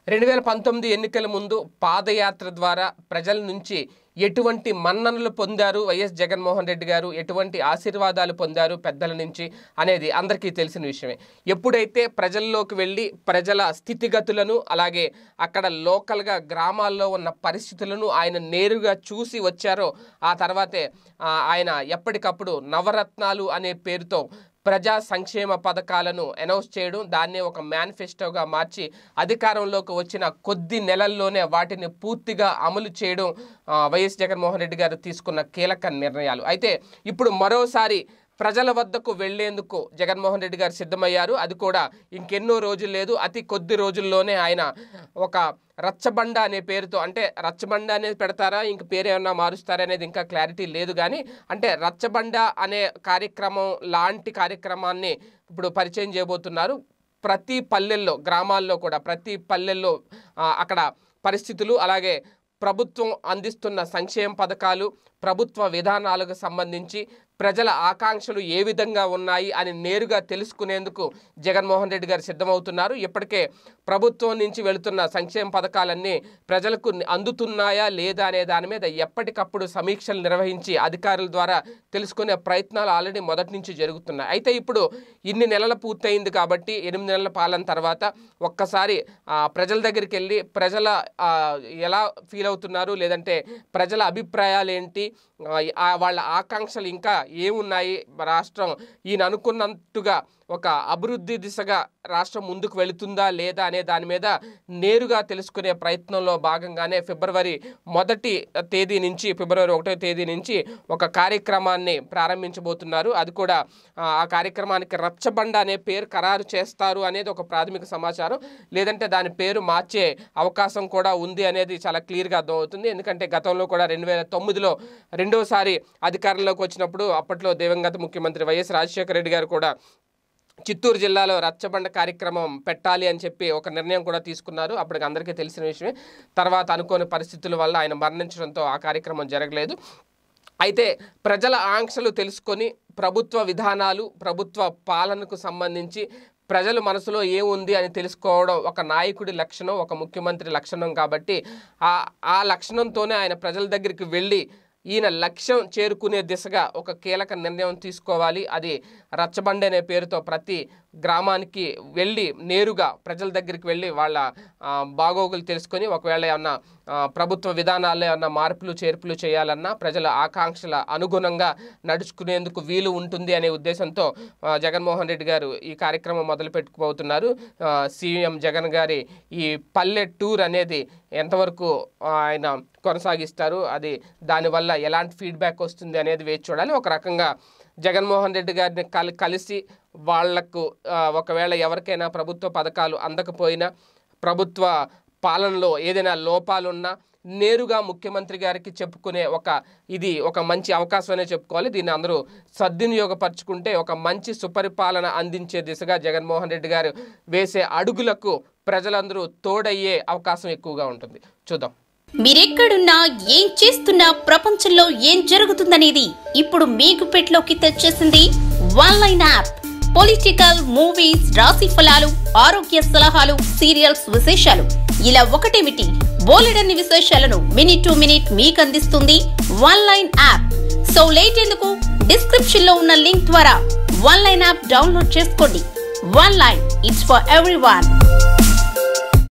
రెండు వేల పంతొమ్మిది ఎన్నికల ముందు పాదయాత్ర ద్వారా ప్రజల నుంచి ఎటువంటి మన్ననలు పొందారు వైఎస్ జగన్మోహన్ రెడ్డి గారు ఎటువంటి ఆశీర్వాదాలు పొందారు పెద్దల నుంచి అనేది అందరికీ తెలిసిన విషయమే ఎప్పుడైతే ప్రజల్లోకి వెళ్ళి ప్రజల స్థితిగతులను అలాగే అక్కడ లోకల్గా గ్రామాల్లో ఉన్న పరిస్థితులను ఆయన నేరుగా చూసి వచ్చారో ఆ తర్వాతే ఆ, ఆయన ఎప్పటికప్పుడు నవరత్నాలు అనే పేరుతో ప్రజా సంక్షేమ పథకాలను అనౌన్స్ చేయడం దాన్నే ఒక మేనిఫెస్టోగా మార్చి అధికారంలోకి వచ్చిన కొద్ది నెలల్లోనే వాటిని పూర్తిగా అమలు చేయడం ఆ, వైఎస్ జగన్మోహన్ రెడ్డి గారు తీసుకున్న కీలక నిర్ణయాలు అయితే ఇప్పుడు మరోసారి ప్రజల వద్దకు వెళ్లేందుకు జగన్మోహన్ రెడ్డి గారు సిద్ధమయ్యారు అది కూడా ఇంకెన్నో రోజులు లేదు అతి కొద్ది రోజుల్లోనే ఆయన ఒక రచ్చబండ అనే పేరుతో అంటే రచ్చబండ అనేది పెడతారా ఇంక పేరు ఏమన్నా మారుస్తారా అనేది ఇంకా క్లారిటీ లేదు కానీ అంటే రచ్చబండ అనే కార్యక్రమం లాంటి కార్యక్రమాన్ని ఇప్పుడు పరిచయం చేయబోతున్నారు ప్రతి పల్లెల్లో గ్రామాల్లో కూడా ప్రతి పల్లెల్లో ఆ, అక్కడ పరిస్థితులు అలాగే ప్రభుత్వం అందిస్తున్న సంక్షేమ పథకాలు ప్రభుత్వ విధానాలకు సంబంధించి ప్రజల ఆకాంక్షలు ఏ విధంగా ఉన్నాయి అని నేరుగా తెలుసుకునేందుకు జగన్మోహన్ రెడ్డి గారు సిద్ధమవుతున్నారు ఇప్పటికే ప్రభుత్వం నుంచి వెళుతున్న సంక్షేమ పథకాలన్నీ ప్రజలకు అందుతున్నాయా లేదా అనే దాని మీద ఎప్పటికప్పుడు సమీక్షలు నిర్వహించి అధికారుల ద్వారా తెలుసుకునే ప్రయత్నాలు ఆల్రెడీ మొదటి నుంచి జరుగుతున్నాయి అయితే ఇప్పుడు ఇన్ని నెలలు పూర్తయింది కాబట్టి ఎనిమిది నెలల పాలన తర్వాత ఒక్కసారి ఆ, ప్రజల దగ్గరికి వెళ్ళి ప్రజల ఆ, ఎలా ఫీల్ అవుతున్నారు లేదంటే ప్రజల అభిప్రాయాలు ఏంటి ఆ, ఆ వాళ్ళ ఆకాంక్షలు ఇంకా ఏమున్నాయి రాష్ట్రం ఈయన అనుకున్నట్టుగా ఒక అభివృద్ధి దిశగా రాష్ట్రం ముందుకు వెళుతుందా లేదా అనే దాని మీద నేరుగా తెలుసుకునే ప్రయత్నంలో భాగంగానే ఫిబ్రవరి మొదటి తేదీ నుంచి ఫిబ్రవరి ఒకటో తేదీ నుంచి ఒక కార్యక్రమాన్ని ప్రారంభించబోతున్నారు అది కూడా ఆ, ఆ కార్యక్రమానికి రచ్చబండ అనే పేరు ఖరారు చేస్తారు అనేది ఒక ప్రాథమిక సమాచారం లేదంటే దాని పేరు మార్చే అవకాశం కూడా ఉంది అనేది చాలా క్లియర్గా అర్థమవుతుంది ఎందుకంటే గతంలో కూడా రెండు వేల తొమ్మిదిలో రెండోసారి అధికారంలోకి వచ్చినప్పుడు అప్పట్లో దివంగత ముఖ్యమంత్రి వైఎస్ రాజశేఖర రెడ్డి గారు కూడా చిత్తూరు జిల్లాలో రచ్చబండ కార్యక్రమం పెట్టాలి అని చెప్పి ఒక నిర్ణయం కూడా తీసుకున్నారు అప్పటికి అందరికీ తెలిసిన విషయమే తర్వాత అనుకోని పరిస్థితుల వల్ల ఆయన మరణించడంతో ఆ కార్యక్రమం జరగలేదు అయితే ప్రజల ఆంక్షలు తెలుసుకొని ప్రభుత్వ విధానాలు ప్రభుత్వ పాలనకు సంబంధించి ప్రజల మనసులో ఏముంది అని తెలుసుకోవడం ఒక నాయకుడి లక్షణం ఒక ముఖ్యమంత్రి లక్షణం కాబట్టి ఆ ఆ లక్షణంతోనే ఆయన ప్రజల దగ్గరికి వెళ్ళి ఈయన లక్ష్యం చేరుకునే దిశగా ఒక కీలక నిర్ణయం తీసుకోవాలి అది రచ్చబండి అనే పేరుతో ప్రతి గ్రామానికి వెళ్ళి నేరుగా ప్రజల దగ్గరికి వెళ్ళి వాళ్ళ ఆ, బాగోగులు తెలుసుకొని ఒకవేళ ఏమన్నా ఆ, ప్రభుత్వ విధానాల్లో ఏమన్నా మార్పులు చేర్పులు చేయాలన్నా ప్రజల ఆకాంక్షల అనుగుణంగా నడుచుకునేందుకు వీలు ఉంటుంది అనే ఉద్దేశంతో ఆ, జగన్మోహన్ రెడ్డి గారు ఈ కార్యక్రమం మొదలు పెట్టుకోబోతున్నారు ఆ, సీఎం జగన్ గారి ఈ పల్లె టూర్ అనేది ఎంతవరకు ఆ, ఆయన కొనసాగిస్తారు అది దానివల్ల ఎలాంటి ఫీడ్బ్యాక్ వస్తుంది అనేది వేచి చూడాలి ఒక రకంగా జగన్మోహన్ రెడ్డి గారిని కలి కలిసి వాళ్లకు ఆ, ఒకవేళ ఎవరికైనా ప్రభుత్వ పథకాలు అందకపోయినా ప్రభుత్వ పాలనలో ఏదైనా లోపాలున్నా నేరుగా ముఖ్యమంత్రి గారికి చెప్పుకునే ఒక ఇది ఒక మంచి అవకాశం అనే చెప్పుకోవాలి దీన్ని అందరూ సద్వినియోగపరచుకుంటే ఒక మంచి సుపరిపాలన అందించే దిశగా జగన్మోహన్ రెడ్డి గారు వేసే అడుగులకు ప్రజలందరూ తోడయ్యే అవకాశం ఎక్కువగా ఉంటుంది చూద్దాం మీరెక్కడున్నా ఏం చేస్తున్నా ప్రపంచంలో ఏం జరుగుతుందనేది ఇప్పుడు మీ గుప్పెట్లోకి తెచ్చేసింది one line app political movies రాశి ఫలాలు ఆరోగ్య సలహాలు సీరియల్స్ విశేషాలు ఇలా ఒకటేమిటి బోలెడన్ని విశేషాలను మినిట్ టు మినిట్ మీకు అందిస్తుంది one line app so late ఎందుకు డిస్క్రిప్షన్ లో ఉన్న లింక్ ద్వారా వన్ లైన్ యాప్ డౌన్లోడ్ చేసుకోండి one line it's for every